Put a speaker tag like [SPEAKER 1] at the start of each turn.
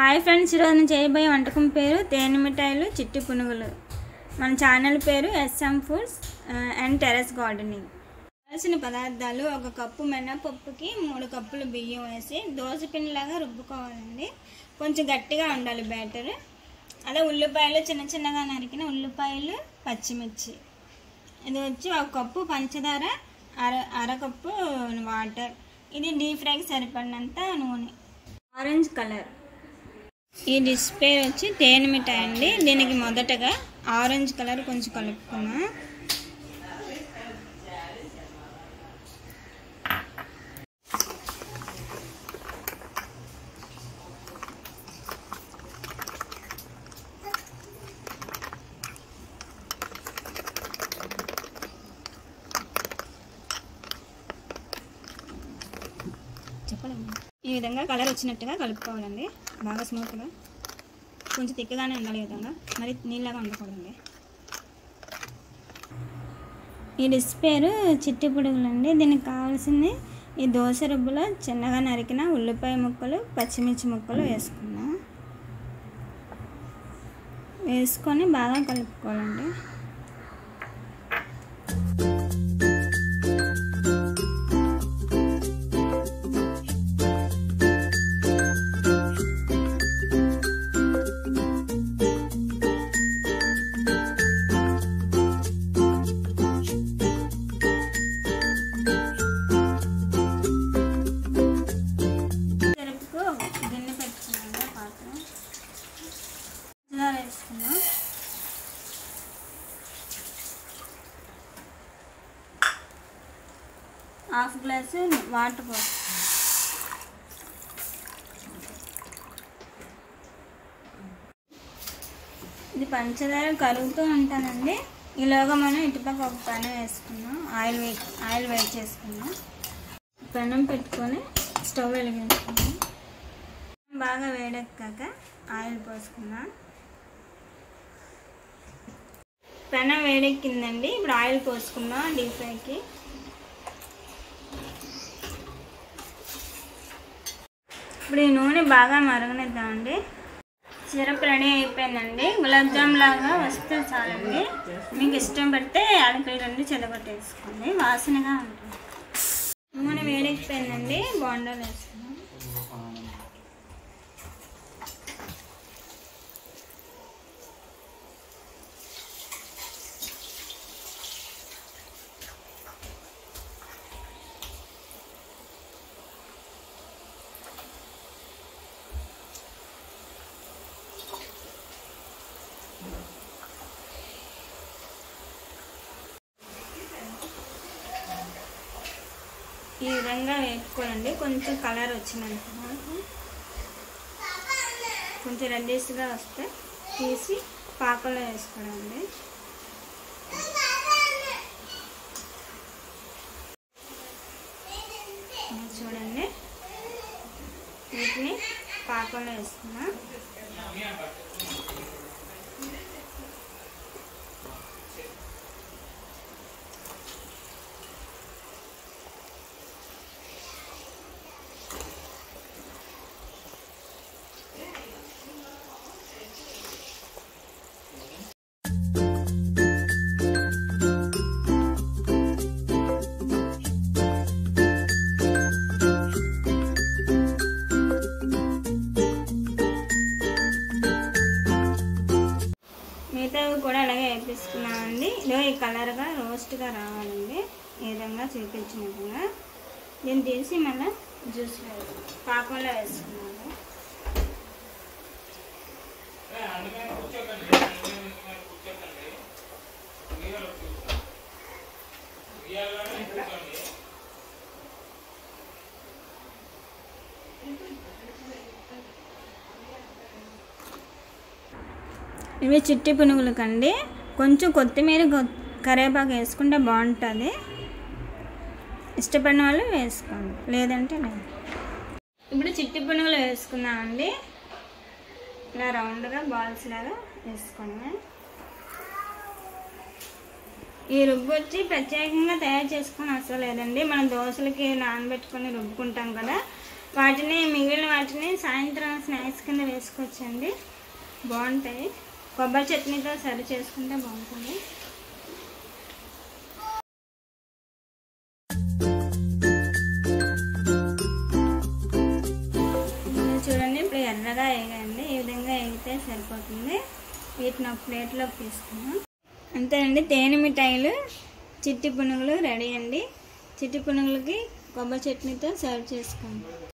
[SPEAKER 1] Hi friends ఈరోజు నేను చేయబోయే వంటకం పేరు తేనె మిఠాయిలు చిట్టి పునుగులు మన ఛానల్ పేరు SM foods and terrace gardening కావాల్సిన పదార్థాలు ఒక కప్పు మినపప్పుకి మూడు కప్పులు బియ్యం వేసి దోశ పిండిలాగా రుబ్బుకోవాలండి కొంచెం గట్టిగా ఉండాలి బ్యాటర్ అదే ఉల్లిపాయలు చిన్న చిన్నగా నరికిన ఉల్లిపాయలు పచ్చిమిర్చి ఇది వచ్చి ఒక కప్పు పంచదార అర అరకప్పు వాటర్ ఇది డీప్ ఫ్రైకి సరిపడినంత నూనె ఆరెంజ్ కలర్ ఈ డిస్ప్లే వచ్చి తేనె మిఠాయి అండి దీనికి మొదటగా ఆరెంజ్ కలర్ కొంచెం కలుపుకున్నాం చెప్పండి ఈ విధంగా కలర్ వచ్చినట్టుగా కలుపుకోవాలండి బాగా స్మూత్గా కొంచెం తిక్కగానే ఉండాలి ఈ విధంగా మరి నీళ్ళగా ఉండకూడదండి ఈ డిష్ పేరు చిట్టి పురుగులండి దీనికి కావాల్సింది ఈ దోశ రుబ్బులో చిన్నగా నరికిన ఉల్లిపాయ ముక్కలు పచ్చిమిర్చి ముక్కలు వేసుకున్నాం వేసుకొని బాగా కలుపుకోవాలండి జరుపుకు గిన్నె పెట్టుకున్నాం పాత్ర పంచదార వేసుకున్నాం హాఫ్ గ్లాసు వాటర్ పోసి ఇది పంచదార కరుగుతూ ఉంటానండి ఈలోగా మనం ఇటుపక్క ఒక పెనం వేసుకున్నాం ఆయిల్ వే ఆయిల్ వేడి చేసుకున్నాం పెనం పెట్టుకొని స్టవ్ వెలిగించుకున్నాం బాగా వేడెక్కాక ఆయిల్ పోసుకున్నాం పెనం వేడెక్కిందండి ఇప్పుడు ఆయిల్ పోసుకున్నాం డీప్ ఫ్రైకి ఇప్పుడు ఈ నూనె బాగా మరగనిద్దామండి సిరప్ రెడీ అయిపోయిందండి గులాబ్ జామ్ లాగా వస్తే చాలండి మీకు ఇష్టం పడితే యాలకులు రెండు చెదగొట్టేసుకోండి వాసనగా ఉంటుంది నూనె వేడెక్కిపోయిందండి బోండాలు వేసుకున్నాం ఈ విధంగా వేసుకోవాలండి కొంచెం కలర్ వచ్చినంత వరకు. కొంచెం రెడ్డిష్గా వస్తే తీసి పాకంలో వేసుకోవాలండి ఇది చూడండి వీటిని పాకంలో వేసుకున్నా మిగతావి కూడా అలాగే వేపిస్తున్నామండి ఇదో ఈ కలర్గా రోస్ట్గా రావాలండి ఈ విధంగా చూపించిన విధంగా దీన్ని తీసి మళ్ళీ జ్యూస్లో పాకంలో వేసుకున్నాము ఇవి చిట్టి పునుగులు కండి కొంచెం కొత్తిమీర గొ- కరివేపాకు వేసుకుంటే బాగుంటుంది ఇష్టపడిన వాళ్ళు వేసుకోండి లేదంటే లేదు ఇప్పుడు చిట్టి పునుగులు వేసుకుందామండి ఇలా రౌండ్గా బాల్స్ లాగా వేసుకోండి ఈ రుబ్బు వచ్చి ప్రత్యేకంగా తయారు చేసుకొని అవసరం లేదండి మనం దోశలకి నానబెట్టుకొని రుబ్బుకుంటాం కదా వాటిని మిగిలిన వాటిని సాయంత్రం స్నాక్స్ కింద వేసుకోవచ్చండి బాగుంటాయి కొబ్బరి చట్నీతో సర్వ్ చేసుకుంటే బాగుంటుంది ఇది చూడండి ఇప్పుడు ఎర్రగా వేయండి ఈ విధంగా వేగితే సరిపోతుంది వీటిని ఒక ప్లేట్లోకి తీసుకున్నాం అంతేనండి తేనె మిఠాయిలు చిట్టి పునుగులు రెడీ అండి చిట్టి పునుగులకి కొబ్బరి చట్నీతో సర్వ్ చేసుకోండి